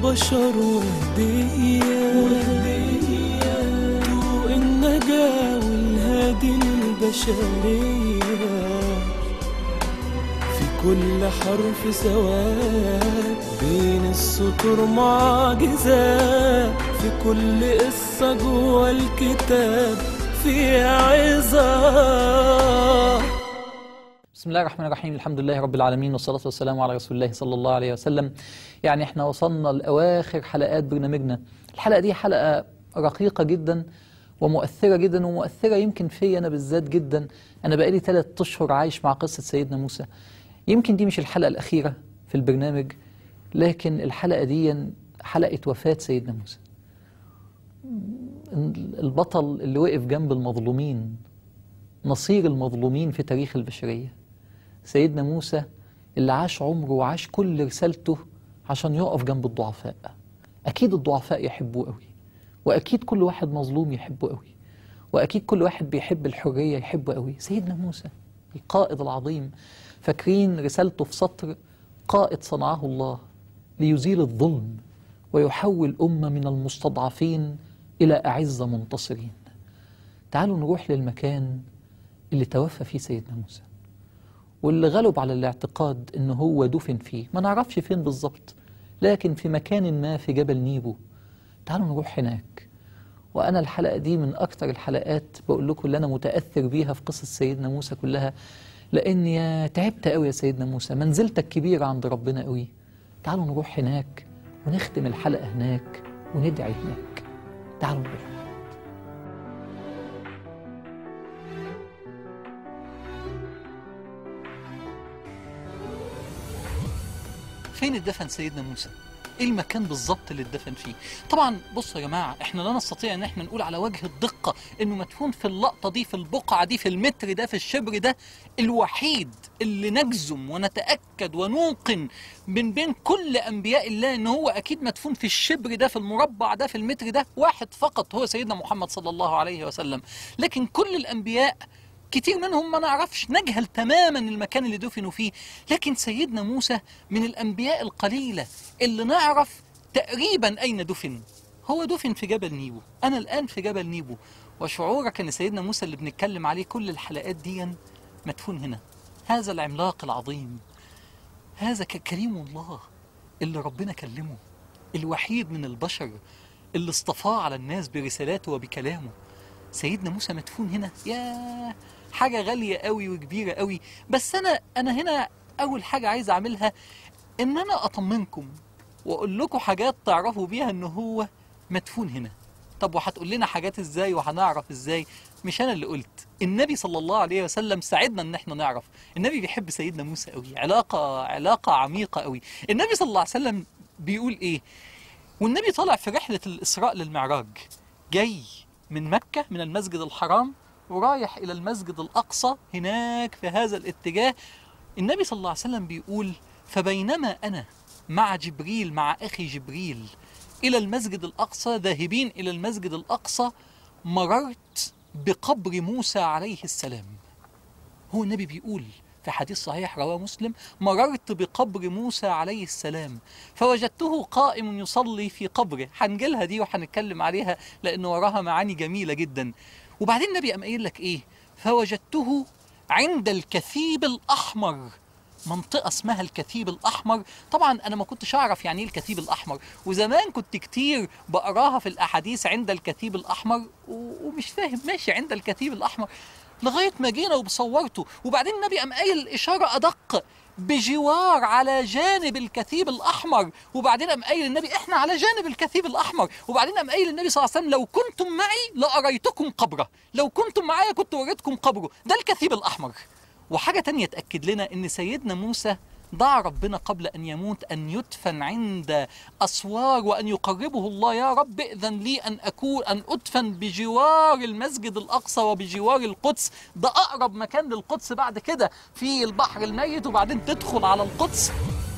للبشر وهدية طوق النجاة والهادي للبشرية في كل حرف سواد بين السطور معجزات في كل قصة جوا الكتاب فيها عظات بسم الله الرحمن الرحيم الحمد لله رب العالمين والصلاة والسلام على رسول الله صلى الله عليه وسلم يعني احنا وصلنا لأواخر حلقات برنامجنا الحلقة دي حلقة رقيقة جدا ومؤثرة جدا ومؤثرة يمكن فيا أنا بالذات جدا أنا بقالي ثلاث أشهر عايش مع قصة سيدنا موسى يمكن دي مش الحلقة الأخيرة في البرنامج لكن الحلقة دي حلقة وفاة سيدنا موسى البطل اللي وقف جنب المظلومين نصير المظلومين في تاريخ البشرية سيدنا موسى اللي عاش عمره وعاش كل رسالته عشان يقف جنب الضعفاء أكيد الضعفاء يحبوه قوي وأكيد كل واحد مظلوم يحبه قوي وأكيد كل واحد بيحب الحرية يحبه قوي سيدنا موسى القائد العظيم فاكرين رسالته في سطر قائد صنعه الله ليزيل الظلم ويحول أمة من المستضعفين إلى أعز منتصرين تعالوا نروح للمكان اللي توفى فيه سيدنا موسى واللي غلب على الاعتقاد ان هو دفن فيه ما نعرفش فين بالظبط لكن في مكان ما في جبل نيبو تعالوا نروح هناك وانا الحلقه دي من اكتر الحلقات بقول لكم اللي انا متاثر بيها في قصه سيدنا موسى كلها لان يا تعبت قوي يا سيدنا موسى منزلتك كبيره عند ربنا قوي تعالوا نروح هناك ونختم الحلقه هناك وندعي هناك تعالوا نروح فين اتدفن سيدنا موسى؟ ايه المكان بالظبط اللي اتدفن فيه؟ طبعا بصوا يا جماعه احنا لا نستطيع ان احنا نقول على وجه الدقه انه مدفون في اللقطه دي في البقعه دي في المتر ده في الشبر ده الوحيد اللي نجزم ونتاكد ونوقن من بين كل انبياء الله ان هو اكيد مدفون في الشبر ده في المربع ده في المتر ده واحد فقط هو سيدنا محمد صلى الله عليه وسلم لكن كل الانبياء كتير منهم ما نعرفش نجهل تماما المكان اللي دفنوا فيه لكن سيدنا موسى من الأنبياء القليلة اللي نعرف تقريبا أين دفن هو دفن في جبل نيبو أنا الآن في جبل نيبو وشعورك أن سيدنا موسى اللي بنتكلم عليه كل الحلقات دي مدفون هنا هذا العملاق العظيم هذا كريم الله اللي ربنا كلمه الوحيد من البشر اللي اصطفاه على الناس برسالاته وبكلامه سيدنا موسى مدفون هنا يا حاجة غالية قوي وكبيرة قوي بس أنا أنا هنا أول حاجة عايز أعملها إن أنا أطمنكم وأقول لكم حاجات تعرفوا بيها إن هو مدفون هنا طب وهتقول لنا حاجات إزاي وهنعرف إزاي مش أنا اللي قلت النبي صلى الله عليه وسلم ساعدنا إن إحنا نعرف النبي بيحب سيدنا موسى قوي علاقة علاقة عميقة قوي النبي صلى الله عليه وسلم بيقول إيه والنبي طالع في رحلة الإسراء للمعراج جاي من مكة من المسجد الحرام ورايح إلى المسجد الأقصى هناك في هذا الاتجاه النبي صلى الله عليه وسلم بيقول فبينما أنا مع جبريل مع أخي جبريل إلى المسجد الأقصى ذاهبين إلى المسجد الأقصى مررت بقبر موسى عليه السلام هو النبي بيقول في حديث صحيح رواه مسلم مررت بقبر موسى عليه السلام فوجدته قائم يصلي في قبره هنجيلها دي وهنتكلم عليها لأن وراها معاني جميلة جدا وبعدين النبي قام قايل لك إيه فوجدته عند الكثيب الأحمر منطقة اسمها الكثيب الأحمر طبعا أنا ما كنتش أعرف يعني إيه الكثيب الأحمر وزمان كنت كتير بقراها في الأحاديث عند الكثيب الأحمر ومش فاهم ماشي عند الكثيب الأحمر لغايه ما جينا وصورته وبعدين النبي قام قايل اشاره ادق بجوار على جانب الكثيب الاحمر وبعدين قام قايل النبي احنا على جانب الكثيب الاحمر وبعدين قام قايل النبي صلى الله عليه وسلم لو كنتم معي لاريتكم قبره لو كنتم معايا كنت وريتكم قبره ده الكثيب الاحمر وحاجه تانية تاكد لنا ان سيدنا موسى دعا ربنا قبل أن يموت أن يدفن عند أسوار وأن يقربه الله يا رب ائذن لي أن أكون أن أدفن بجوار المسجد الأقصى وبجوار القدس ده أقرب مكان للقدس بعد كده في البحر الميت وبعدين تدخل على القدس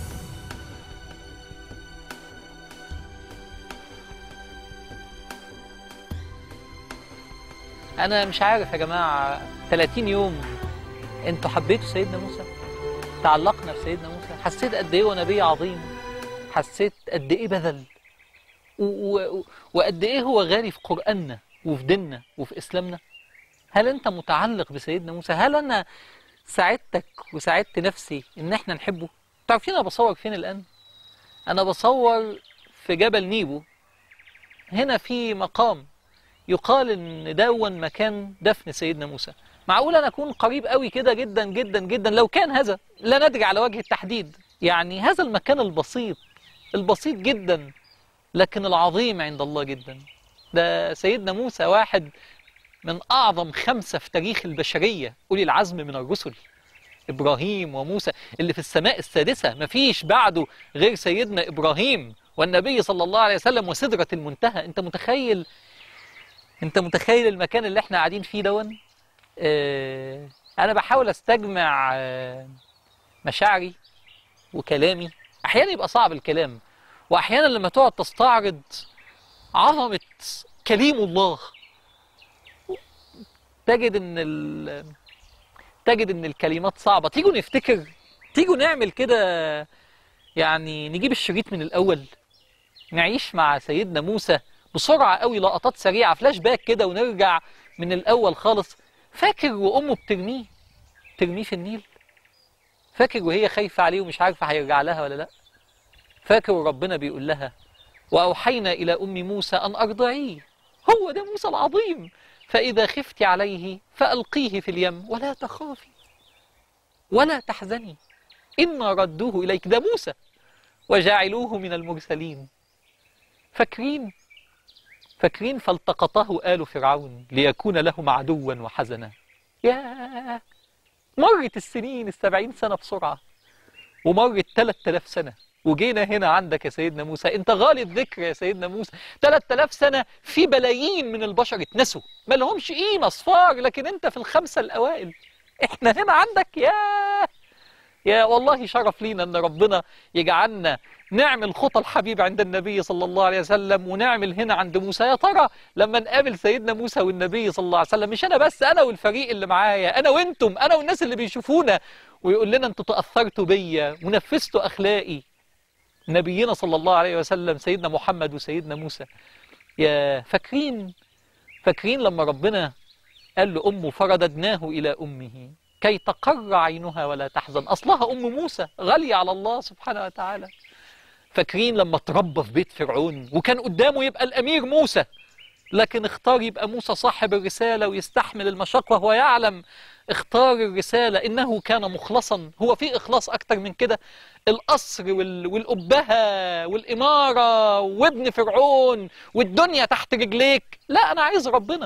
أنا مش عارف يا جماعة 30 يوم أنتوا حبيتوا سيدنا موسى؟ تعلقنا بسيدنا موسى حسيت قد ايه هو نبي عظيم حسيت قد ايه بذل و- و- وقد ايه هو غالي في قرآننا وفي ديننا وفي إسلامنا هل أنت متعلق بسيدنا موسى هل أنا ساعدتك وساعدت نفسي إن احنا نحبه تعرفين أنا بصور فين الآن أنا بصور في جبل نيبو هنا في مقام يقال إن دون مكان دفن سيدنا موسى معقول أنا أكون قريب قوي كده جدا جدا جدا لو كان هذا لا ندري على وجه التحديد يعني هذا المكان البسيط البسيط جدا لكن العظيم عند الله جدا ده سيدنا موسى واحد من أعظم خمسة في تاريخ البشرية أولي العزم من الرسل إبراهيم وموسى اللي في السماء السادسة مفيش بعده غير سيدنا إبراهيم والنبي صلى الله عليه وسلم وسدرة المنتهى أنت متخيل أنت متخيل المكان اللي احنا قاعدين فيه دون آه أنا بحاول أستجمع آه مشاعري وكلامي أحيانا يبقى صعب الكلام وأحيانا لما تقعد تستعرض عظمة كليم الله تجد ان ال... تجد ان الكلمات صعبة تيجوا نفتكر تيجوا نعمل كده يعني نجيب الشريط من الاول نعيش مع سيدنا موسى بسرعة قوي لقطات سريعة فلاش باك كده ونرجع من الاول خالص فاكر وامه بترميه ترميه في النيل فاكر وهي خايفة عليه ومش عارفة هيرجع لها ولا لا فاكر وربنا بيقول لها وأوحينا إلى أم موسى أن أرضعيه هو ده موسى العظيم فإذا خفت عليه فألقيه في اليم ولا تخافي ولا تحزني إنا ردوه إليك ده موسى وجعلوه من المرسلين فاكرين فاكرين فالتقطه آل فرعون ليكون لهم عدوا وحزنا يا مرت السنين السبعين سنة بسرعة ومرت 3000 سنة وجينا هنا عندك يا سيدنا موسى انت غالي الذكر يا سيدنا موسى 3000 سنة في بلايين من البشر اتنسوا ما لهمش قيمة صفار لكن انت في الخمسة الأوائل احنا هنا عندك يا يا والله شرف لينا ان ربنا يجعلنا نعمل خطى الحبيب عند النبي صلى الله عليه وسلم ونعمل هنا عند موسى يا ترى لما نقابل سيدنا موسى والنبي صلى الله عليه وسلم مش انا بس انا والفريق اللي معايا انا وانتم انا والناس اللي بيشوفونا ويقول لنا انتوا تاثرتوا بيا ونفذتوا اخلاقي نبينا صلى الله عليه وسلم سيدنا محمد وسيدنا موسى يا فاكرين فاكرين لما ربنا قال لأمه فرددناه إلى أمه كي تقر عينها ولا تحزن أصلها أم موسى غالية على الله سبحانه وتعالى فاكرين لما تربى في بيت فرعون وكان قدامه يبقى الأمير موسى لكن اختار يبقى موسى صاحب الرسالة ويستحمل المشقة وهو يعلم اختار الرسالة إنه كان مخلصا هو في إخلاص أكتر من كده القصر وال... والأبهة والإمارة وابن فرعون والدنيا تحت رجليك لا أنا عايز ربنا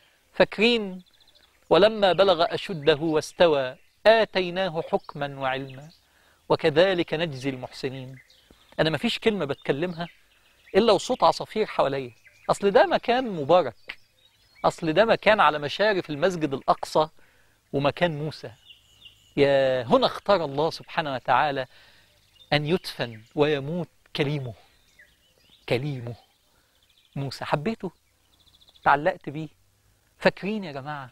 فاكرين ولما بلغ أشده واستوى آتيناه حكما وعلما وكذلك نجزي المحسنين أنا مفيش كلمة بتكلمها إلا وصوت عصافير حواليا أصل ده مكان مبارك أصل ده مكان على مشارف المسجد الأقصى ومكان موسى يا هنا اختار الله سبحانه وتعالى أن يدفن ويموت كليمه كليمه موسى حبيته تعلقت بيه فاكرين يا جماعة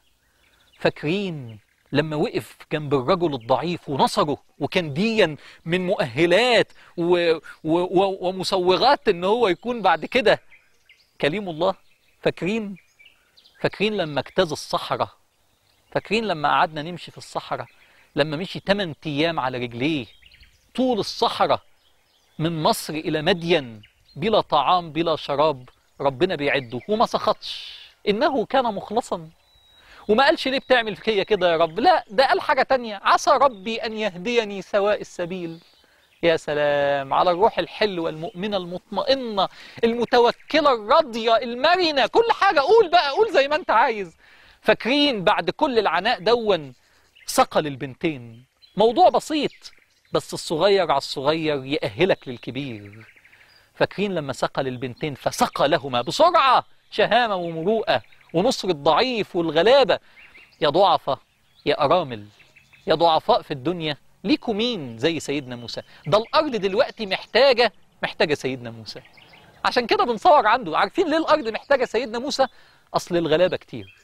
فاكرين لما وقف جنب الرجل الضعيف ونصره وكان ديا من مؤهلات و و و ومسوغات ان هو يكون بعد كده كليم الله فاكرين فاكرين لما اجتاز الصحراء فاكرين لما قعدنا نمشي في الصحراء لما مشي 8 ايام على رجليه طول الصحراء من مصر الى مدين بلا طعام بلا شراب ربنا بيعده وما سخطش انه كان مخلصا وما قالش ليه بتعمل فيا كده يا رب لا ده قال حاجة تانية عسى ربي أن يهديني سواء السبيل يا سلام على الروح الحلوة المؤمنة المطمئنة المتوكلة الراضية المرنة كل حاجة قول بقى قول زي ما انت عايز فاكرين بعد كل العناء دون ثقل البنتين موضوع بسيط بس الصغير على الصغير يأهلك للكبير فاكرين لما ثقل البنتين فسقى لهما بسرعة شهامة ومروءة ونصر الضعيف والغلابة يا ضعفة يا أرامل يا ضعفاء في الدنيا ليكوا مين زي سيدنا موسى ده الأرض دلوقتي محتاجة محتاجة سيدنا موسى عشان كده بنصور عنده عارفين ليه الأرض محتاجة سيدنا موسى أصل الغلابة كتير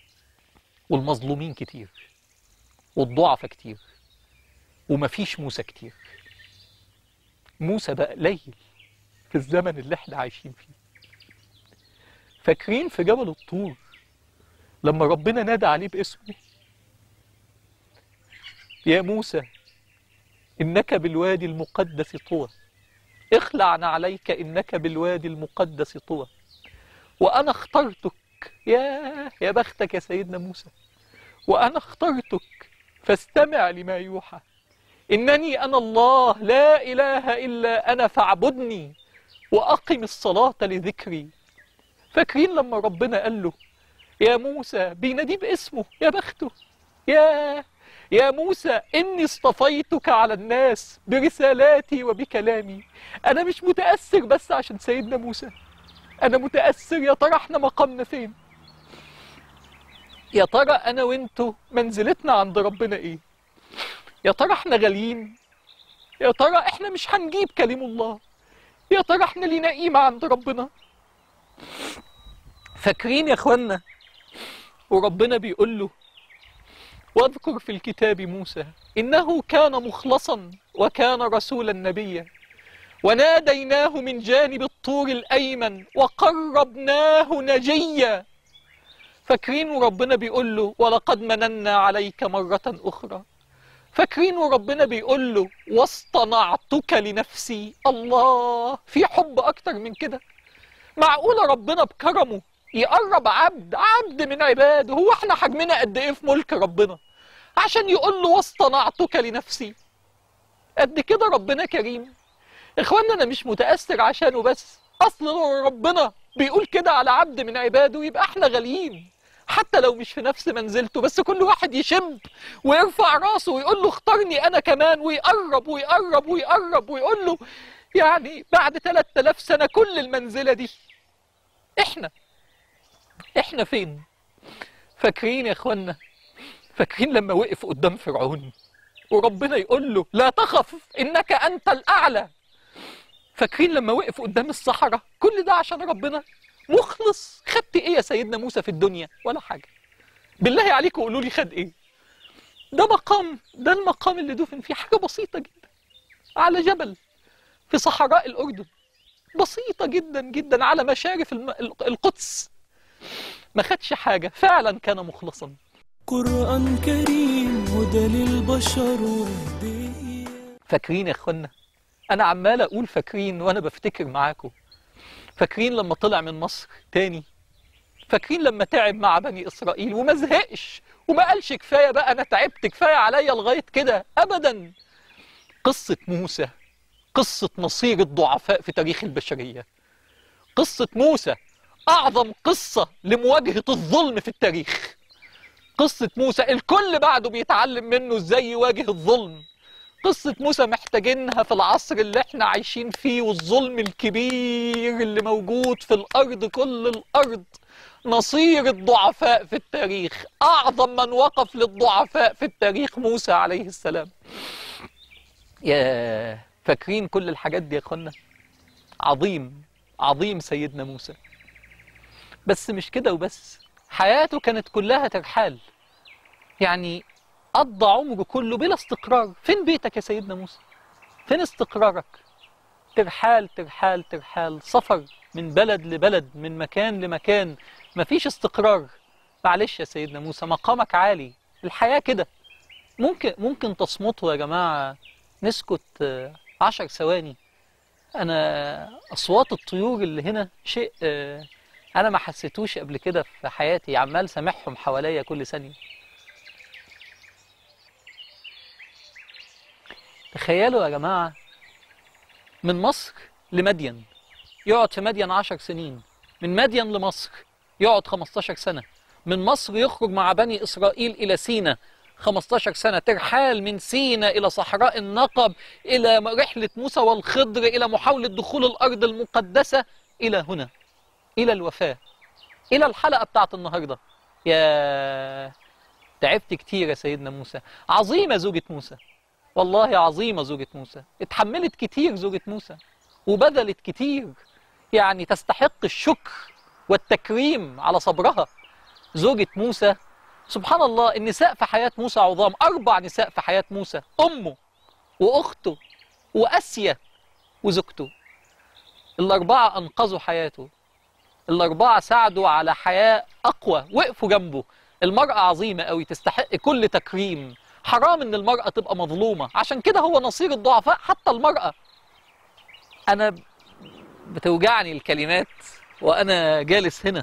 والمظلومين كتير والضعفة كتير ومفيش موسى كتير موسى بقى قليل في الزمن اللي احنا عايشين فيه فاكرين في جبل الطور لما ربنا نادى عليه باسمه يا موسى إنك بالوادي المقدس طوى اخلع عليك إنك بالوادي المقدس طوى وأنا اخترتك يا يا بختك يا سيدنا موسى وأنا اخترتك فاستمع لما يوحى إنني أنا الله لا إله إلا أنا فاعبدني وأقم الصلاة لذكري فاكرين لما ربنا قال له يا موسى بيناديه باسمه يا بخته يا يا موسى إني اصطفيتك على الناس برسالاتي وبكلامي أنا مش متأثر بس عشان سيدنا موسى أنا متأثر يا ترى احنا مقامنا فين يا ترى أنا وانتوا منزلتنا عند ربنا إيه يا ترى احنا غاليين يا ترى احنا مش هنجيب كلام الله يا ترى احنا لينا قيمة عند ربنا فاكرين يا اخوانا وربنا بيقول له واذكر في الكتاب موسى إنه كان مخلصا وكان رسولا نبيا وناديناه من جانب الطور الأيمن وقربناه نجيا فاكرين وربنا بيقول له ولقد مننا عليك مرة أخرى فاكرين وربنا بيقول له واصطنعتك لنفسي الله في حب أكتر من كده معقولة ربنا بكرمه يقرب عبد عبد من عباده هو احنا حجمنا قد ايه في ملك ربنا عشان يقول له واصطنعتك لنفسي قد كده ربنا كريم اخوانا انا مش متأثر عشانه بس اصل لو ربنا بيقول كده على عبد من عباده يبقى احنا غاليين حتى لو مش في نفس منزلته بس كل واحد يشب ويرفع راسه ويقول له اختارني انا كمان ويقرب ويقرب ويقرب ويقول له يعني بعد 3000 سنة كل المنزلة دي احنا احنا فين فاكرين يا اخوانا فاكرين لما وقف قدام فرعون وربنا يقول له لا تخف انك انت الاعلى فاكرين لما وقف قدام الصحراء كل ده عشان ربنا مخلص خدت ايه يا سيدنا موسى في الدنيا ولا حاجه بالله عليكم قولوا لي خد ايه ده مقام ده المقام اللي دفن فيه حاجه بسيطه جدا على جبل في صحراء الاردن بسيطه جدا جدا على مشارف الم... القدس ما خدش حاجه فعلا كان مخلصا قرآن كريم هدى للبشر وهدية فاكرين يا اخوانا انا عمال اقول فاكرين وانا بفتكر معاكم فاكرين لما طلع من مصر تاني فاكرين لما تعب مع بني اسرائيل وما زهقش وما قالش كفايه بقى انا تعبت كفايه عليا لغايه كده ابدا قصه موسى قصه مصير الضعفاء في تاريخ البشريه قصه موسى اعظم قصه لمواجهه الظلم في التاريخ قصه موسى الكل بعده بيتعلم منه ازاي يواجه الظلم قصة موسى محتاجينها في العصر اللي احنا عايشين فيه والظلم الكبير اللي موجود في الأرض كل الأرض نصير الضعفاء في التاريخ أعظم من وقف للضعفاء في التاريخ موسى عليه السلام يا فاكرين كل الحاجات دي يا اخوانا عظيم عظيم سيدنا موسى بس مش كده وبس حياته كانت كلها ترحال يعني قضى عمره كله بلا استقرار فين بيتك يا سيدنا موسى فين استقرارك ترحال ترحال ترحال سفر من بلد لبلد من مكان لمكان مفيش استقرار معلش يا سيدنا موسى مقامك عالي الحياة كده ممكن ممكن تصمتوا يا جماعة نسكت آه، عشر ثواني أنا أصوات الطيور اللي هنا شيء آه، أنا ما حسيتوش قبل كده في حياتي عمال سامعهم حواليا كل ثانية تخيلوا يا جماعة من مصر لمدين يقعد في مدين عشر سنين من مدين لمصر يقعد 15 سنة من مصر يخرج مع بني إسرائيل إلى سينا 15 سنة ترحال من سينا إلى صحراء النقب إلى رحلة موسى والخضر إلى محاولة دخول الأرض المقدسة إلى هنا إلى الوفاة إلى الحلقة بتاعت النهاردة يا تعبت كتير يا سيدنا موسى عظيمة زوجة موسى والله عظيمة زوجة موسى اتحملت كتير زوجة موسى وبذلت كتير يعني تستحق الشكر والتكريم على صبرها زوجة موسى سبحان الله النساء في حياة موسى عظام أربع نساء في حياة موسى أمه وأخته وأسيا وزوجته الأربعة أنقذوا حياته الأربعة ساعدوا على حياة أقوى وقفوا جنبه المرأة عظيمة قوي تستحق كل تكريم حرام إن المرأة تبقى مظلومة عشان كده هو نصير الضعفاء حتى المرأة أنا بتوجعني الكلمات وأنا جالس هنا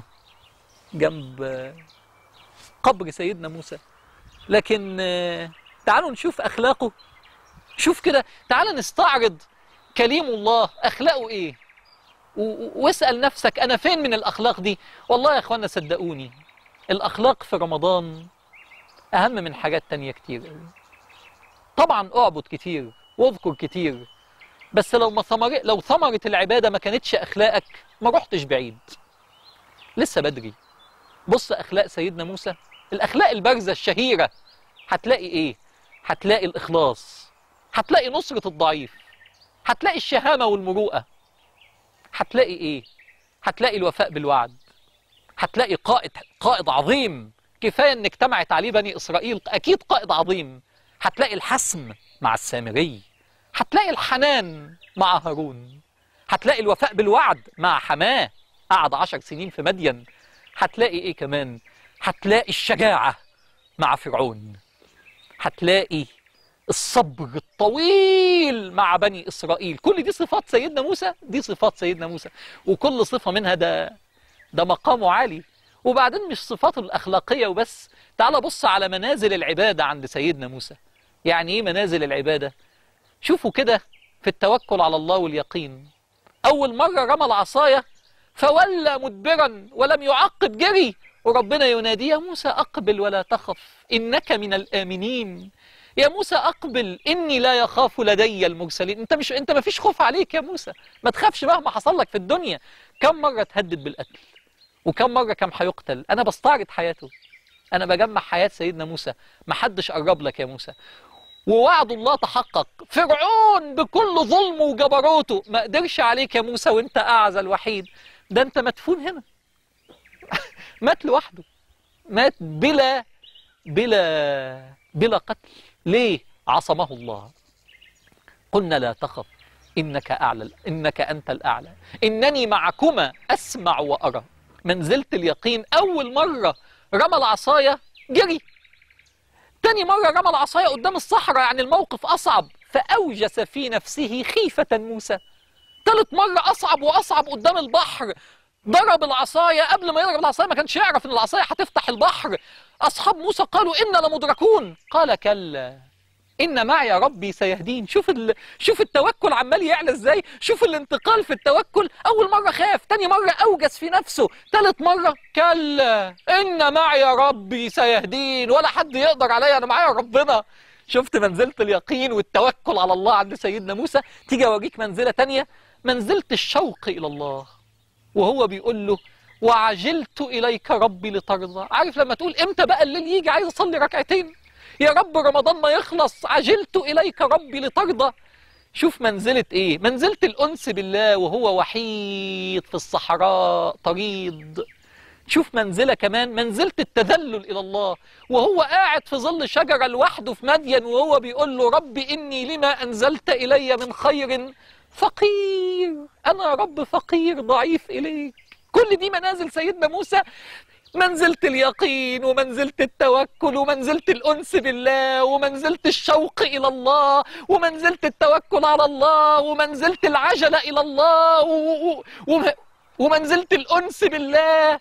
جنب قبر سيدنا موسى لكن آه، تعالوا نشوف أخلاقه شوف كده تعال نستعرض كليم الله أخلاقه إيه و- و- واسأل نفسك أنا فين من الأخلاق دي والله يا أخوانا صدقوني الأخلاق في رمضان أهم من حاجات تانية كتير أوي. طبعا أعبد كتير واذكر كتير بس لو ما ثمر لو ثمرة العبادة ما كانتش أخلاقك ما رحتش بعيد لسه بدري بص أخلاق سيدنا موسى الأخلاق البارزة الشهيرة هتلاقي إيه هتلاقي الإخلاص هتلاقي نصرة الضعيف هتلاقي الشهامة والمروءة هتلاقي إيه هتلاقي الوفاء بالوعد هتلاقي قائد قائد عظيم كفاية إن اجتمعت عليه بني إسرائيل أكيد قائد عظيم هتلاقي الحسم مع السامري هتلاقي الحنان مع هارون هتلاقي الوفاء بالوعد مع حماه قعد عشر سنين في مدين هتلاقي ايه كمان هتلاقي الشجاعة مع فرعون هتلاقي الصبر الطويل مع بني إسرائيل كل دي صفات سيدنا موسى دي صفات سيدنا موسى وكل صفة منها ده ده مقامه عالي وبعدين مش صفاته الأخلاقية وبس تعال بص على منازل العبادة عند سيدنا موسى يعني ايه منازل العبادة شوفوا كده في التوكل على الله واليقين أول مرة رمى العصاية فولى مدبرا ولم يعقب جري وربنا ينادي يا موسى أقبل ولا تخف إنك من الآمنين يا موسى أقبل إني لا يخاف لدي المرسلين أنت مش أنت ما فيش خوف عليك يا موسى ما تخافش مهما حصل لك في الدنيا كم مرة تهدد بالقتل وكم مرة كم هيقتل أنا بستعرض حياته أنا بجمع حياة سيدنا موسى ما حدش قرب لك يا موسى ووعد الله تحقق فرعون بكل ظلمه وجبروته ما قدرش عليك يا موسى وانت أعزى الوحيد ده انت مدفون هنا مات لوحده مات بلا بلا بلا قتل ليه عصمه الله قلنا لا تخف إنك أعلى إنك أنت الأعلى إنني معكما أسمع وأرى منزلة اليقين أول مرة رمى العصاية جري تاني مرة رمى العصاية قدام الصحراء يعني الموقف أصعب فأوجس في نفسه خيفة موسى تالت مرة أصعب وأصعب قدام البحر ضرب العصاية قبل ما يضرب العصاية ما كانش يعرف إن العصاية هتفتح البحر أصحاب موسى قالوا إنا لمدركون قال كلا إن معي ربي سيهدين شوف ال... شوف التوكل عمال يعلى إزاي شوف الانتقال في التوكل أول مرة خاف تاني مرة أوجس في نفسه تالت مرة كلا إن معي ربي سيهدين ولا حد يقدر عليا أنا معايا ربنا شفت منزلة اليقين والتوكل على الله عند سيدنا موسى تيجي أوريك منزلة تانية منزلة الشوق إلى الله وهو بيقول له وعجلت إليك ربي لترضى عارف لما تقول إمتى بقى الليل يجي عايز أصلي ركعتين يا رب رمضان ما يخلص عجلت إليك ربي لترضى شوف منزلة إيه منزلة الأنس بالله وهو وحيد في الصحراء طريد شوف منزلة كمان منزلة التذلل إلى الله وهو قاعد في ظل شجرة لوحده في مدين وهو بيقول له رب إني لما أنزلت إلي من خير فقير أنا يا رب فقير ضعيف إليك كل دي منازل سيدنا موسى منزلة اليقين ومنزلة التوكل ومنزلة الأنس بالله ومنزلة الشوق إلى الله ومنزلة التوكل على الله ومنزلة العجلة إلى الله و... و... وم- ومنزلة الأنس بالله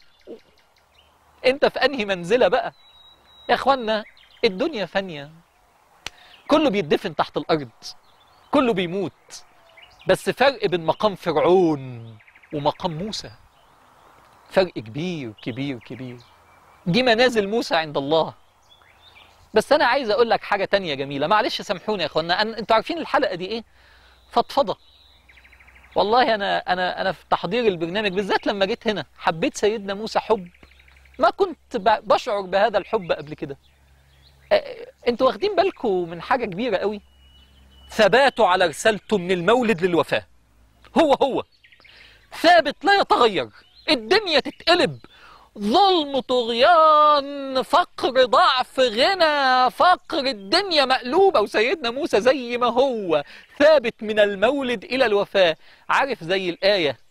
أنت في أنهي منزلة بقى يا أخوانا الدنيا فانية كله بيدفن تحت الأرض كله بيموت بس فرق بين مقام فرعون ومقام موسى فرق كبير كبير كبير دي منازل موسى عند الله بس انا عايز اقول لك حاجه تانية جميله معلش سامحوني يا اخوانا أن... انتوا عارفين الحلقه دي ايه فضفضه والله انا انا انا في تحضير البرنامج بالذات لما جيت هنا حبيت سيدنا موسى حب ما كنت ب... بشعر بهذا الحب قبل كده أ- انتوا واخدين بالكم من حاجه كبيره قوي ثباته على رسالته من المولد للوفاه هو هو ثابت لا يتغير الدنيا تتقلب ظلم طغيان فقر ضعف غنى فقر الدنيا مقلوبة وسيدنا موسى زي ما هو ثابت من المولد إلى الوفاة عارف زي الآية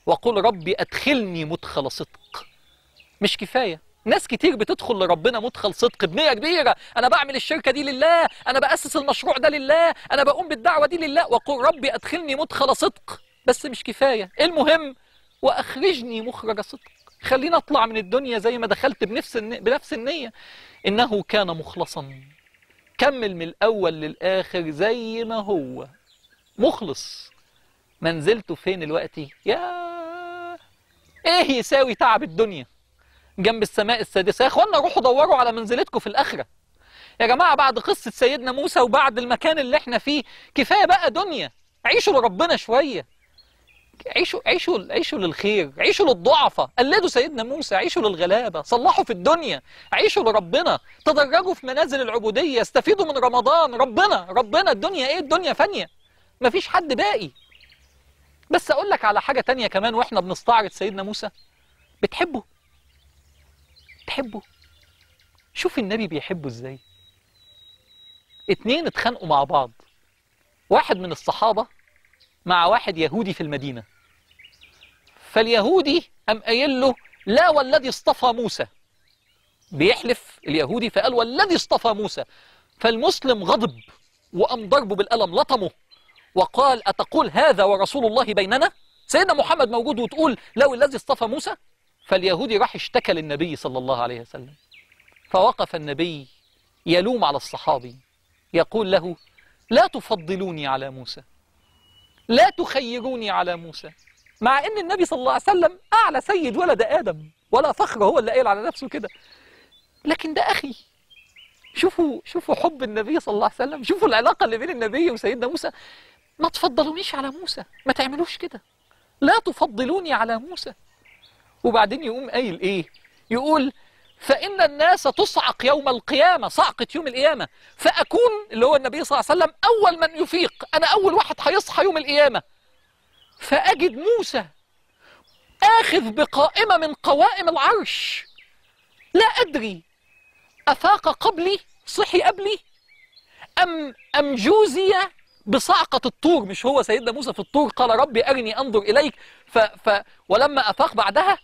وقل ربي أدخلني مدخل صدق مش كفاية ناس كتير بتدخل لربنا مدخل صدق بنية كبيرة أنا بعمل الشركة دي لله أنا بأسس المشروع ده لله أنا بقوم بالدعوة دي لله وقل ربي أدخلني مدخل صدق بس مش كفاية المهم وأخرجني مخرج صدق خلينا أطلع من الدنيا زي ما دخلت بنفس الن... بنفس النية إنه كان مخلصا كمل من الأول للآخر زي ما هو مخلص منزلته فين دلوقتي يا ايه يساوي تعب الدنيا جنب السماء السادسة يا اخوانا روحوا دوروا على منزلتكم في الآخرة يا جماعة بعد قصة سيدنا موسى وبعد المكان اللي احنا فيه كفاية بقى دنيا عيشوا لربنا شوية عيشوا عيشوا عيشوا للخير عيشوا للضعفاء قلدوا سيدنا موسى عيشوا للغلابة صلحوا في الدنيا عيشوا لربنا تدرجوا في منازل العبودية استفيدوا من رمضان ربنا ربنا الدنيا ايه الدنيا فانية مفيش حد باقي بس اقول لك على حاجة تانية كمان واحنا بنستعرض سيدنا موسى بتحبه تحبه شوف النبي بيحبه ازاي اتنين اتخانقوا مع بعض واحد من الصحابة مع واحد يهودي في المدينة فاليهودي قام قايل له لا والذي اصطفى موسى بيحلف اليهودي فقال والذي اصطفى موسى فالمسلم غضب وقام ضربه بالقلم لطمه وقال أتقول هذا ورسول الله بيننا سيدنا محمد موجود وتقول لو الذي اصطفى موسى فاليهودي راح اشتكى للنبي صلى الله عليه وسلم فوقف النبي يلوم على الصحابي يقول له لا تفضلوني على موسى لا تخيروني على موسى مع ان النبي صلى الله عليه وسلم اعلى سيد ولد ادم ولا فخر هو اللي قايل على نفسه كده لكن ده اخي شوفوا شوفوا حب النبي صلى الله عليه وسلم شوفوا العلاقه اللي بين النبي وسيدنا موسى ما تفضلونيش على موسى ما تعملوش كده لا تفضلوني على موسى وبعدين يقوم قايل ايه يقول فإن الناس تصعق يوم القيامة صعقة يوم القيامة فأكون اللي هو النبي صلى الله عليه وسلم أول من يفيق أنا أول واحد هيصحى يوم القيامة فأجد موسى آخذ بقائمة من قوائم العرش لا أدري أفاق قبلي صحي قبلي أم أم جوزي بصعقة الطور مش هو سيدنا موسى في الطور قال ربي أرني أنظر إليك ف ف ولما أفاق بعدها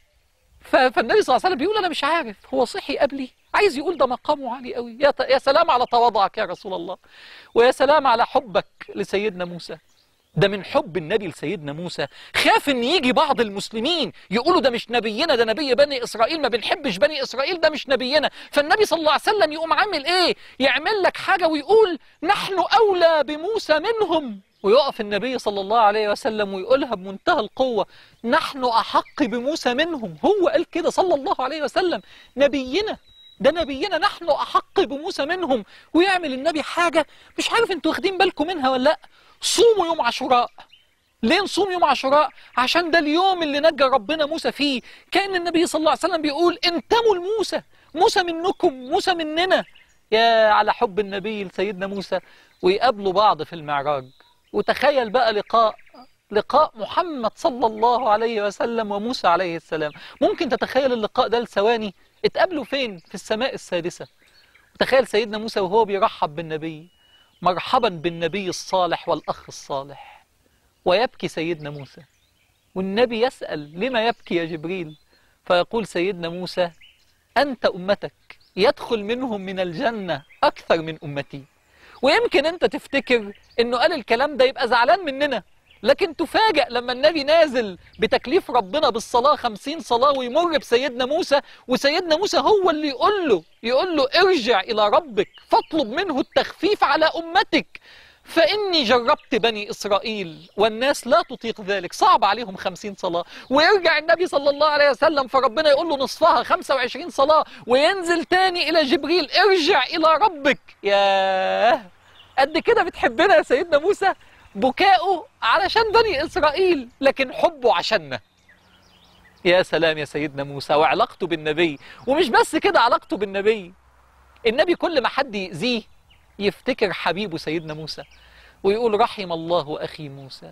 ف... فالنبي صلى الله عليه وسلم بيقول أنا مش عارف هو صحي قبلي عايز يقول ده مقامه عالي قوي يا, ت... يا سلام على تواضعك يا رسول الله ويا سلام على حبك لسيدنا موسى ده من حب النبي لسيدنا موسى خاف ان يجي بعض المسلمين يقولوا ده مش نبينا ده نبي بني اسرائيل ما بنحبش بني اسرائيل ده مش نبينا فالنبي صلى الله عليه وسلم يقوم عامل ايه يعمل لك حاجه ويقول نحن اولى بموسى منهم ويقف النبي صلى الله عليه وسلم ويقولها بمنتهى القوه نحن احق بموسى منهم هو قال كده صلى الله عليه وسلم نبينا ده نبينا نحن احق بموسى منهم ويعمل النبي حاجه مش عارف انتوا واخدين بالكم منها ولا لا صوموا يوم عاشوراء ليه نصوم يوم عاشوراء عشان ده اليوم اللي نجى ربنا موسى فيه كأن النبي صلى الله عليه وسلم بيقول انتموا لموسى موسى منكم موسى مننا يا على حب النبي لسيدنا موسى ويقابلوا بعض في المعراج وتخيل بقى لقاء لقاء محمد صلى الله عليه وسلم وموسى عليه السلام ممكن تتخيل اللقاء ده لثواني اتقابلوا فين في السماء السادسة وتخيل سيدنا موسى وهو بيرحب بالنبي مرحبا بالنبي الصالح والأخ الصالح ويبكي سيدنا موسى والنبي يسأل لما يبكي يا جبريل فيقول سيدنا موسى أنت أمتك يدخل منهم من الجنة أكثر من أمتي ويمكن أنت تفتكر أنه قال الكلام ده يبقى زعلان مننا لكن تفاجأ لما النبي نازل بتكليف ربنا بالصلاة خمسين صلاة ويمر بسيدنا موسى وسيدنا موسى هو اللي يقول له يقول له ارجع إلى ربك فاطلب منه التخفيف على أمتك فإني جربت بني إسرائيل والناس لا تطيق ذلك صعب عليهم خمسين صلاة ويرجع النبي صلى الله عليه وسلم فربنا يقول له نصفها خمسة وعشرين صلاة وينزل تاني إلى جبريل ارجع إلى ربك ياه قد كده بتحبنا يا سيدنا موسى بكاؤه علشان بني إسرائيل لكن حبه عشاننا يا سلام يا سيدنا موسى وعلاقته بالنبي ومش بس كده علاقته بالنبي النبي كل ما حد يأذيه يفتكر حبيبه سيدنا موسى ويقول رحم الله أخي موسى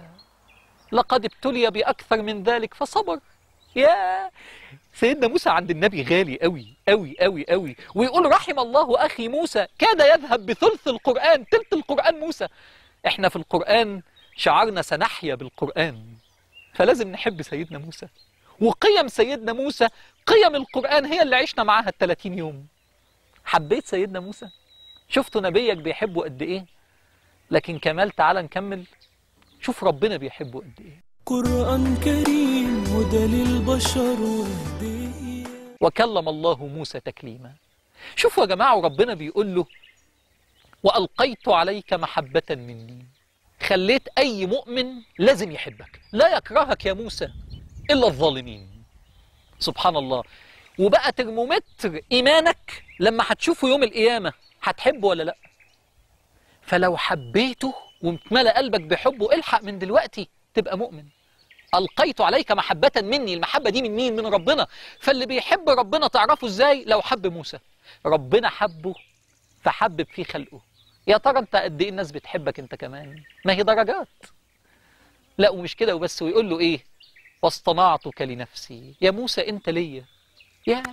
لقد ابتلي بأكثر من ذلك فصبر يا سيدنا موسى عند النبي غالي قوي قوي قوي قوي ويقول رحم الله أخي موسى كاد يذهب بثلث القرآن تلت القرآن موسى احنا في القرآن شعرنا سنحيا بالقرآن فلازم نحب سيدنا موسى وقيم سيدنا موسى قيم القرآن هي اللي عشنا معاها ال 30 يوم حبيت سيدنا موسى شفتوا نبيك بيحبه قد ايه لكن كمال تعالى نكمل شوف ربنا بيحبه قد ايه قرآن كريم هدى للبشر وهدية وكلم الله موسى تكليما شوفوا يا جماعة وربنا بيقول له وألقيت عليك محبة مني خليت أي مؤمن لازم يحبك لا يكرهك يا موسى إلا الظالمين سبحان الله وبقى ترمومتر إيمانك لما هتشوفه يوم القيامة هتحبه ولا لأ فلو حبيته ومتملى قلبك بحبه الحق من دلوقتي تبقى مؤمن ألقيت عليك محبة مني المحبة دي من مين من ربنا فاللي بيحب ربنا تعرفه ازاي لو حب موسى ربنا حبه فحبب فيه خلقه يا ترى انت قد ايه الناس بتحبك انت كمان ما هي درجات لا ومش كده وبس ويقول له ايه واصطنعتك لنفسي يا موسى انت ليا يا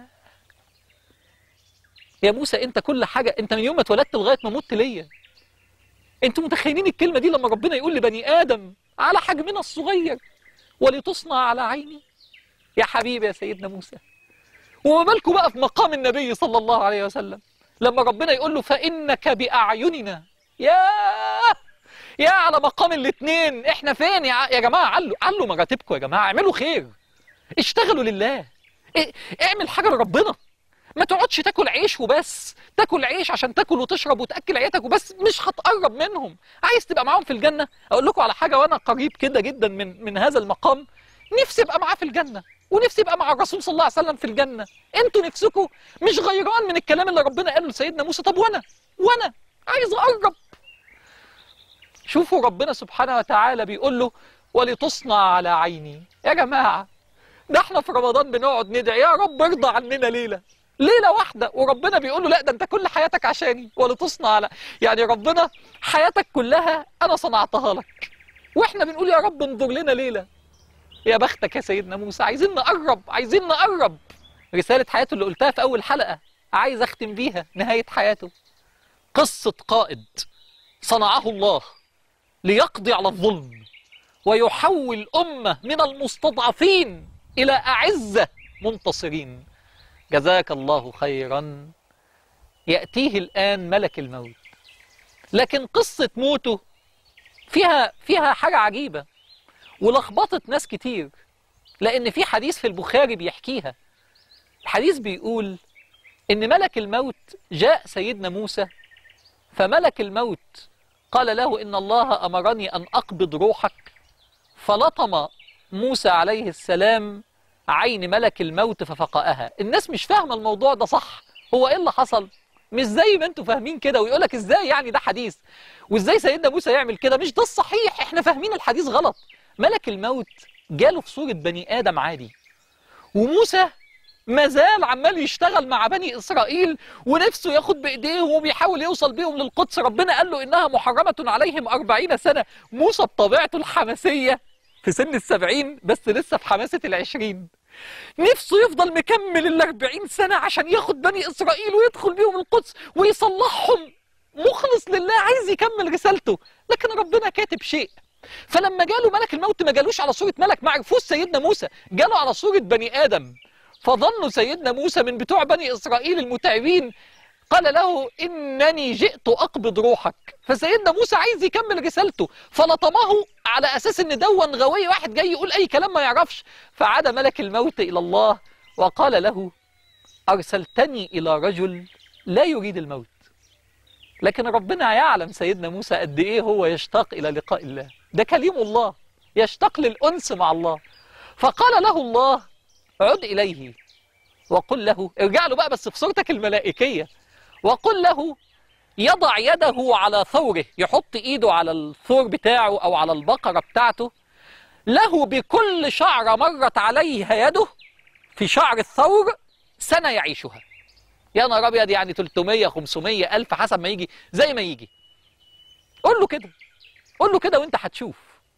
يا موسى انت كل حاجة انت من يوم ما اتولدت لغاية ما مت ليا انتوا متخيلين الكلمة دي لما ربنا يقول لبني آدم على حجمنا الصغير ولتصنع على عيني يا حبيبي يا سيدنا موسى وما بالكم بقى في مقام النبي صلى الله عليه وسلم لما ربنا يقول له فإنك بأعيننا يا يا على مقام الاثنين احنا فين يا, يا جماعة علوا علوا مراتبكم يا جماعة اعملوا خير اشتغلوا لله اه اعمل حاجة لربنا ما تقعدش تاكل عيش وبس تاكل عيش عشان تاكل وتشرب وتاكل عيالك وبس مش هتقرب منهم عايز تبقى معاهم في الجنه اقول لكم على حاجه وانا قريب كده جدا من من هذا المقام نفسي ابقى معاه في الجنه ونفسي ابقى مع الرسول صلى الله عليه وسلم في الجنه انتوا نفسكم مش غيران من الكلام اللي ربنا قاله لسيدنا موسى طب وانا وانا عايز اقرب شوفوا ربنا سبحانه وتعالى بيقول له ولتصنع على عيني يا جماعه ده احنا في رمضان بنقعد ندعي يا رب ارضى عننا ليله ليله واحده وربنا بيقول له لا ده انت كل حياتك عشاني ولتصنع على يعني ربنا حياتك كلها انا صنعتها لك واحنا بنقول يا رب انظر لنا ليله يا بختك يا سيدنا موسى عايزين نقرب عايزين نقرب رساله حياته اللي قلتها في اول حلقه عايز اختم بيها نهايه حياته قصه قائد صنعه الله ليقضي على الظلم ويحول امه من المستضعفين الى اعزه منتصرين جزاك الله خيرا يأتيه الآن ملك الموت لكن قصة موته فيها فيها حاجة عجيبة ولخبطت ناس كتير لأن في حديث في البخاري بيحكيها الحديث بيقول إن ملك الموت جاء سيدنا موسى فملك الموت قال له إن الله أمرني أن أقبض روحك فلطم موسى عليه السلام عين ملك الموت ففقأها الناس مش فاهمة الموضوع ده صح هو ايه اللي حصل مش زي ما انتوا فاهمين كده ويقولك ازاي يعني ده حديث وازاي سيدنا موسى يعمل كده مش ده الصحيح احنا فاهمين الحديث غلط ملك الموت جاله في صورة بني آدم عادي وموسى مازال عمال يشتغل مع بني إسرائيل ونفسه ياخد بإيديهم وبيحاول يوصل بيهم للقدس ربنا قال له إنها محرمة عليهم أربعين سنة موسى بطبيعته الحماسية في سن السبعين بس لسه في حماسة العشرين نفسه يفضل مكمل الأربعين سنة عشان ياخد بني إسرائيل ويدخل بيهم القدس ويصلحهم مخلص لله عايز يكمل رسالته لكن ربنا كاتب شيء فلما جاله ملك الموت ما جالوش على صورة ملك ما عرفوش سيدنا موسى جاله على صورة بني آدم فظنوا سيدنا موسى من بتوع بني إسرائيل المتعبين قال له إنني جئت أقبض روحك فسيدنا موسى عايز يكمل رسالته فلطمه على أساس إن دون غوي واحد جاي يقول أي كلام ما يعرفش فعاد ملك الموت إلى الله وقال له أرسلتني إلى رجل لا يريد الموت لكن ربنا يعلم سيدنا موسى قد إيه هو يشتاق إلى لقاء الله ده كليم الله يشتاق للأنس مع الله فقال له الله عد إليه وقل له ارجع له بقى بس في صورتك الملائكية وقل له يضع يده على ثوره يحط ايده على الثور بتاعه او على البقرة بتاعته له بكل شعرة مرت عليها يده في شعر الثور سنة يعيشها يا نهار ابيض يعني 300 500 الف حسب ما يجي زي ما يجي قول له كده قول له كده وانت هتشوف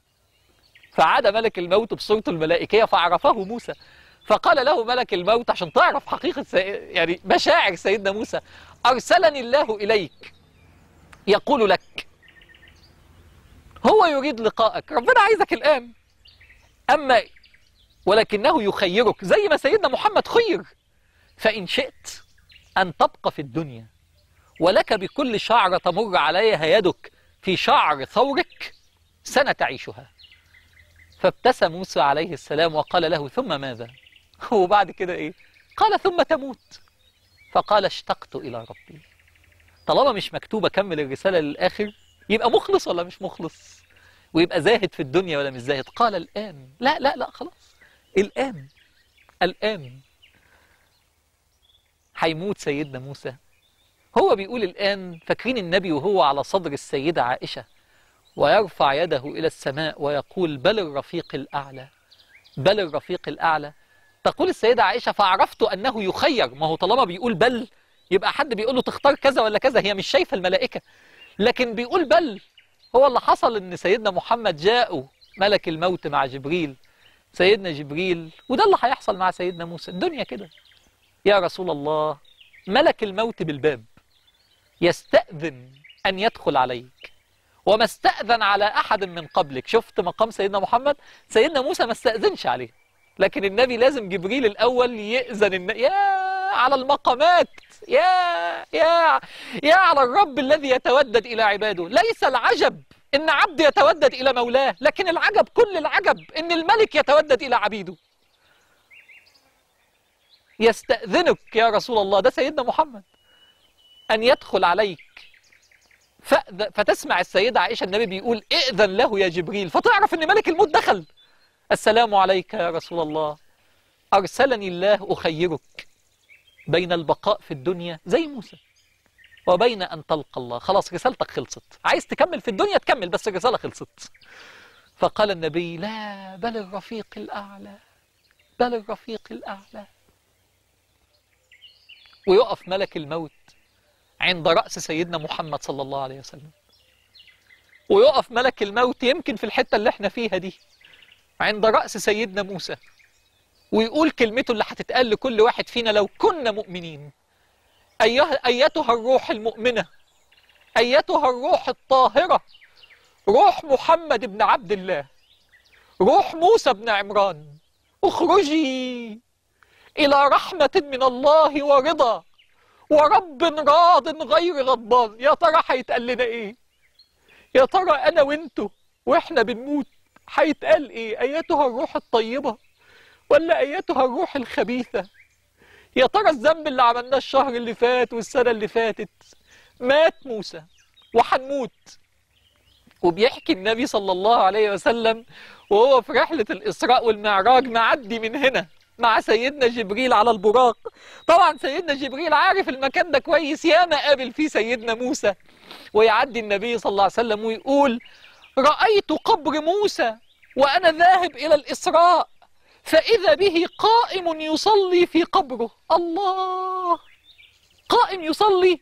فعاد ملك الموت بصورته الملائكية فعرفه موسى فقال له ملك الموت عشان تعرف حقيقة سي... يعني مشاعر سيدنا موسى أرسلني الله إليك يقول لك هو يريد لقائك ربنا عايزك الآن أما ولكنه يخيرك زي ما سيدنا محمد خير فإن شئت أن تبقى في الدنيا ولك بكل شعرة تمر عليها يدك في شعر ثورك سنة تعيشها فابتسم موسى عليه السلام وقال له ثم ماذا وبعد كده إيه قال ثم تموت فقال اشتقت إلى ربي طالما مش مكتوبة كمل الرسالة للآخر يبقى مخلص ولا مش مخلص ويبقى زاهد في الدنيا ولا مش زاهد قال الآن لا لا لا خلاص الآن الآن هيموت سيدنا موسى هو بيقول الآن فاكرين النبي وهو على صدر السيدة عائشة ويرفع يده إلى السماء ويقول بل الرفيق الأعلى بل الرفيق الأعلى تقول السيدة عائشة فعرفت أنه يخير ما هو طالما بيقول بل يبقى حد بيقول له تختار كذا ولا كذا هي مش شايفة الملائكة لكن بيقول بل هو اللي حصل ان سيدنا محمد جاءوا ملك الموت مع جبريل سيدنا جبريل وده اللي هيحصل مع سيدنا موسى الدنيا كده يا رسول الله ملك الموت بالباب يستأذن أن يدخل عليك وما استأذن على أحد من قبلك شفت مقام سيدنا محمد سيدنا موسى ما استأذنش عليه لكن النبي لازم جبريل الأول يأذن الن... يا على المقامات يا يا يا على الرب الذي يتودد إلى عباده ليس العجب إن عبد يتودد إلى مولاه لكن العجب كل العجب إن الملك يتودد إلى عبيده يستأذنك يا رسول الله ده سيدنا محمد أن يدخل عليك فأذ- فتسمع السيدة عائشة النبي بيقول ائذن له يا جبريل فتعرف أن ملك الموت دخل السلام عليك يا رسول الله أرسلني الله أخيرك بين البقاء في الدنيا زي موسى وبين أن تلقى الله خلاص رسالتك خلصت عايز تكمل في الدنيا تكمل بس الرسالة خلصت فقال النبي لا بل الرفيق الأعلى بل الرفيق الأعلى ويقف ملك الموت عند رأس سيدنا محمد صلى الله عليه وسلم ويقف ملك الموت يمكن في الحتة اللي احنا فيها دي عند رأس سيدنا موسى ويقول كلمته اللي هتتقال لكل واحد فينا لو كنا مؤمنين أيها أيتها الروح المؤمنة أيتها الروح الطاهرة روح محمد بن عبد الله روح موسى بن عمران اخرجي إلى رحمة من الله ورضا ورب راض غير غضبان يا ترى هيتقال لنا ايه يا ترى انا وانتو واحنا بنموت هيتقال ايه ايتها الروح الطيبة ولا ايتها الروح الخبيثة يا ترى الذنب اللي عملناه الشهر اللي فات والسنة اللي فاتت مات موسى وهنموت وبيحكي النبي صلى الله عليه وسلم وهو في رحلة الإسراء والمعراج معدي من هنا مع سيدنا جبريل على البراق طبعا سيدنا جبريل عارف المكان ده كويس ياما قابل فيه سيدنا موسى ويعدي النبي صلى الله عليه وسلم ويقول رأيت قبر موسى وأنا ذاهب إلى الإسراء فإذا به قائم يصلي في قبره الله قائم يصلي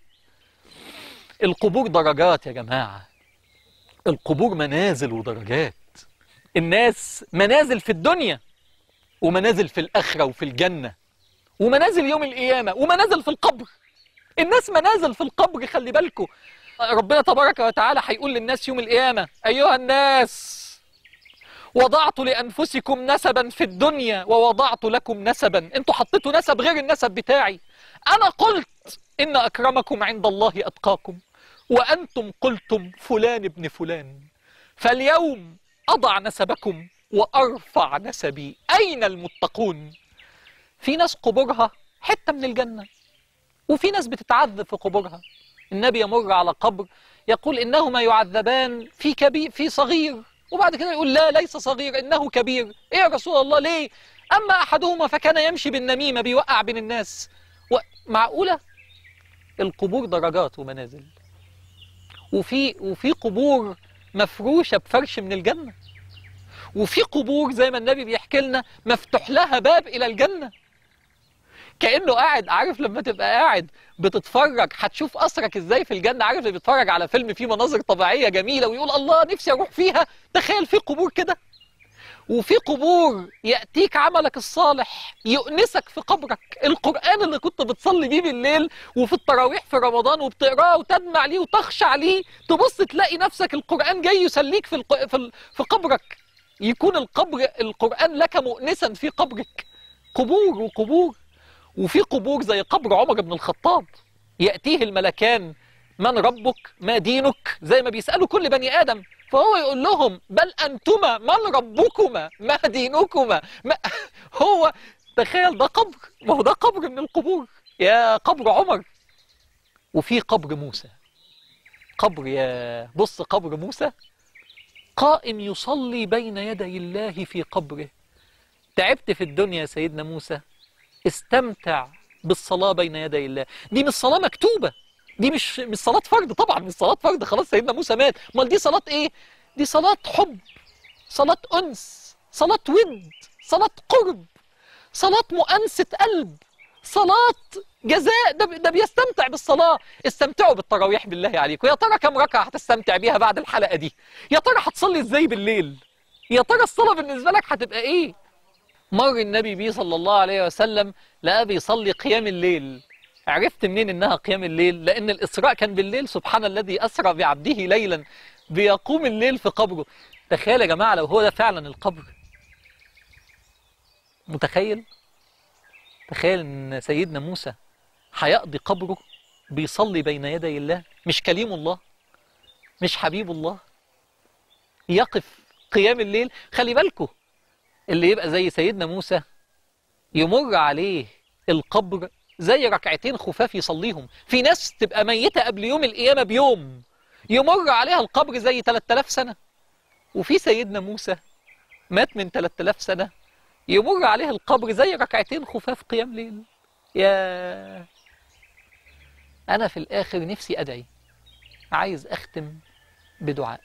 القبور درجات يا جماعة القبور منازل ودرجات الناس منازل في الدنيا ومنازل في الآخرة وفي الجنة ومنازل يوم القيامة ومنازل في القبر الناس منازل في القبر خلي بالكم ربنا تبارك وتعالى هيقول للناس يوم القيامة أيها الناس وضعت لأنفسكم نسبا في الدنيا ووضعت لكم نسبا انتوا حطيتوا نسب غير النسب بتاعي أنا قلت إن أكرمكم عند الله أتقاكم وأنتم قلتم فلان ابن فلان فاليوم أضع نسبكم وأرفع نسبي أين المتقون في ناس قبورها حتة من الجنة وفي ناس بتتعذب في قبورها النبي يمر على قبر يقول إنهما يعذبان في كبير في صغير وبعد كده يقول لا ليس صغير إنه كبير إيه يا رسول الله ليه أما أحدهما فكان يمشي بالنميمة بيوقع بين الناس معقولة القبور درجات ومنازل وفي وفي قبور مفروشة بفرش من الجنة وفي قبور زي ما النبي بيحكي لنا مفتوح لها باب إلى الجنة كأنه قاعد عارف لما تبقى قاعد بتتفرج هتشوف أسرك إزاي في الجنة عارف اللي بيتفرج على فيلم فيه مناظر طبيعية جميلة ويقول الله نفسي أروح فيها تخيل في قبور كده وفي قبور يأتيك عملك الصالح يؤنسك في قبرك القرآن اللي كنت بتصلي بيه بالليل وفي التراويح في رمضان وبتقراه وتدمع ليه وتخشع ليه تبص تلاقي نفسك القرآن جاي يسليك في الق... في, ال... في قبرك يكون القبر القرآن لك مؤنسا في قبرك قبور وقبور وفي قبور زي قبر عمر بن الخطاب يأتيه الملكان من ربك ما دينك زي ما بيسألوا كل بني آدم فهو يقول لهم بل أنتما من ربكما ما دينكما ما هو تخيل ده قبر ما هو ده قبر من القبور يا قبر عمر وفي قبر موسى قبر يا بص قبر موسى قائم يصلي بين يدي الله في قبره تعبت في الدنيا يا سيدنا موسى استمتع بالصلاة بين يدي الله دي مش صلاة مكتوبة دي مش مش صلاة فرض طبعا مش صلاة فرض خلاص سيدنا موسى مات امال دي صلاة ايه دي صلاة حب صلاة أنس صلاة ود صلاة قرب صلاة مؤنسة قلب صلاة جزاء ده, ده بيستمتع بالصلاة استمتعوا بالتراويح بالله عليكم يا ترى كم ركعة هتستمتع بيها بعد الحلقة دي يا ترى هتصلي ازاي بالليل يا ترى الصلاة بالنسبة لك هتبقى ايه مر النبي بيه صلى الله عليه وسلم لقى بيصلي قيام الليل عرفت منين انها قيام الليل لان الاسراء كان بالليل سبحان الذي اسرى بعبده ليلا بيقوم الليل في قبره تخيل يا جماعة لو هو ده فعلا القبر متخيل تخيل ان سيدنا موسى هيقضي قبره بيصلي بين يدي الله مش كليم الله مش حبيب الله يقف قيام الليل خلي بالكم اللي يبقى زي سيدنا موسى يمر عليه القبر زي ركعتين خفاف يصليهم في ناس تبقى ميتة قبل يوم القيامة بيوم يمر عليها القبر زي 3000 سنة وفي سيدنا موسى مات من 3000 سنة يمر عليه القبر زي ركعتين خفاف قيام ليل يا أنا في الآخر نفسي أدعي عايز أختم بدعاء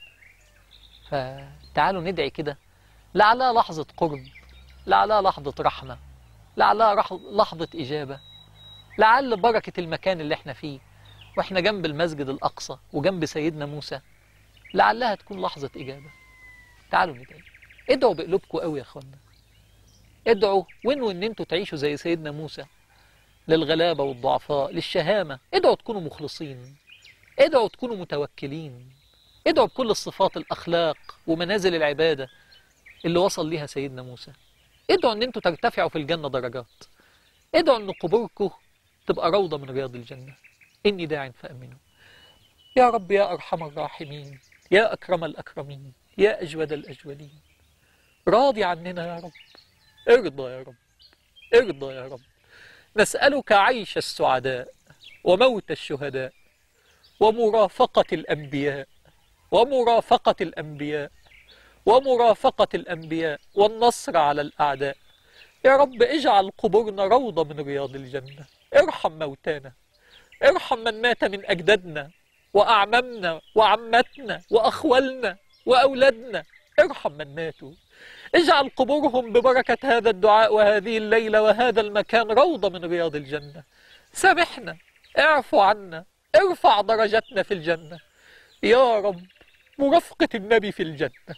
فتعالوا ندعي كده لعلها لحظة قرب لعلها لحظة رحمة لعلها رح- لحظة إجابة لعل بركة المكان اللي احنا فيه واحنا جنب المسجد الأقصى وجنب سيدنا موسى لعلها تكون لحظة إجابة تعالوا ندعي ادعوا بقلوبكم قوي يا اخوانا ادعوا وانوا ان انتوا تعيشوا زي سيدنا موسى للغلابة والضعفاء للشهامة ادعوا تكونوا مخلصين ادعوا تكونوا متوكلين ادعوا بكل الصفات الأخلاق ومنازل العبادة اللي وصل ليها سيدنا موسى ادعوا ان انتوا ترتفعوا في الجنة درجات ادعوا ان قبوركم تبقى روضة من رياض الجنة إني داع فأمنوا يا رب يا أرحم الراحمين يا أكرم الأكرمين يا أجود الأجودين راضي عننا يا رب ارضى يا رب ارضى يا رب نسألك عيش السعداء وموت الشهداء ومرافقة الأنبياء ومرافقة الأنبياء ومرافقة الأنبياء والنصر على الأعداء يا رب اجعل قبورنا روضة من رياض الجنة ارحم موتانا ارحم من مات من أجدادنا وأعمامنا وعماتنا وأخوالنا وأولادنا ارحم من ماتوا اجعل قبورهم ببركة هذا الدعاء وهذه الليلة وهذا المكان روضة من رياض الجنة سامحنا اعفو عنا ارفع درجتنا في الجنة يا رب مرافقة النبي في الجنة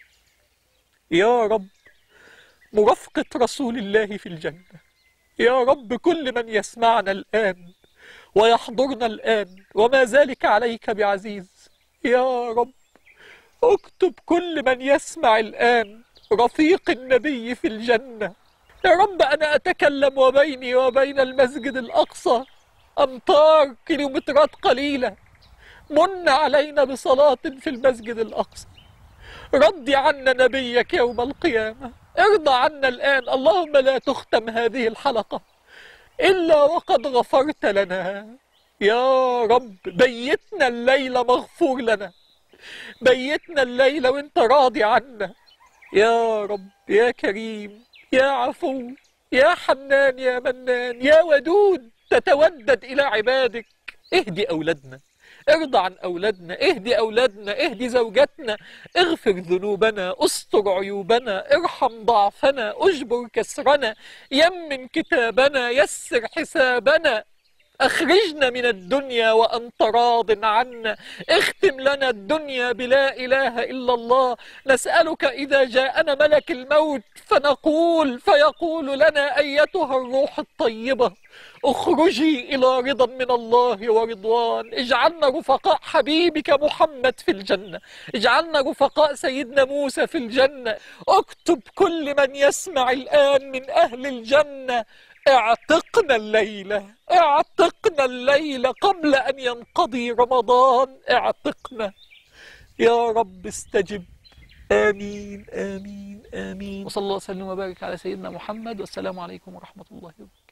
يا رب مرافقة رسول الله في الجنة يا رب كل من يسمعنا الآن ويحضرنا الآن وما ذلك عليك بعزيز يا رب اكتب كل من يسمع الآن رفيق النبي في الجنة يا رب أنا أتكلم وبيني وبين المسجد الأقصى أمتار كيلومترات قليلة من علينا بصلاة في المسجد الأقصى ردي عنا نبيك يوم القيامة ارضى عنا الآن اللهم لا تختم هذه الحلقة إلا وقد غفرت لنا يا رب بيتنا الليلة مغفور لنا بيتنا الليلة وانت راضي عنا يا رب يا كريم يا عفو يا حنان يا منان يا ودود تتودد إلى عبادك اهدي أولادنا ارضى عن أولادنا اهدي أولادنا اهدي زوجاتنا اغفر ذنوبنا استر عيوبنا ارحم ضعفنا اجبر كسرنا يمن كتابنا يسر حسابنا أخرجنا من الدنيا وأنت راض عنا اختم لنا الدنيا بلا إله إلا الله نسألك إذا جاءنا ملك الموت فنقول فيقول لنا أيتها الروح الطيبة اخرجي إلى رضا من الله ورضوان اجعلنا رفقاء حبيبك محمد في الجنة اجعلنا رفقاء سيدنا موسى في الجنة اكتب كل من يسمع الآن من أهل الجنة اعتقنا الليلة اعتقنا الليلة قبل أن ينقضي رمضان اعتقنا يا رب استجب آمين آمين آمين وصلى الله وسلم وبارك على سيدنا محمد والسلام عليكم ورحمة الله وبركاته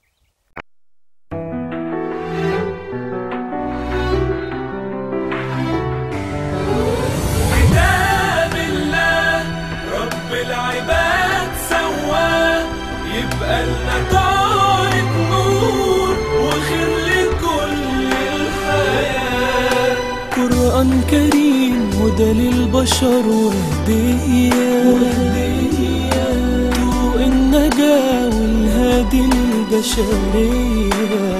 كتاب الله رب العباد سواه يبقى لنا طارق نور وخير لكل الحياة قرآن كريم هدى للبشر وهدية ضوء النجاة والهادي البشرية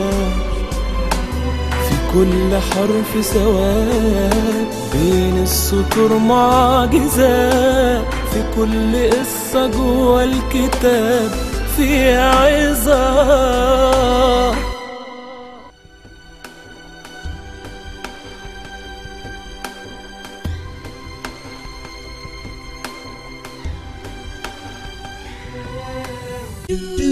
في كل حرف سواد بين السطور معجزات في كل قصة جوه الكتاب في عظات do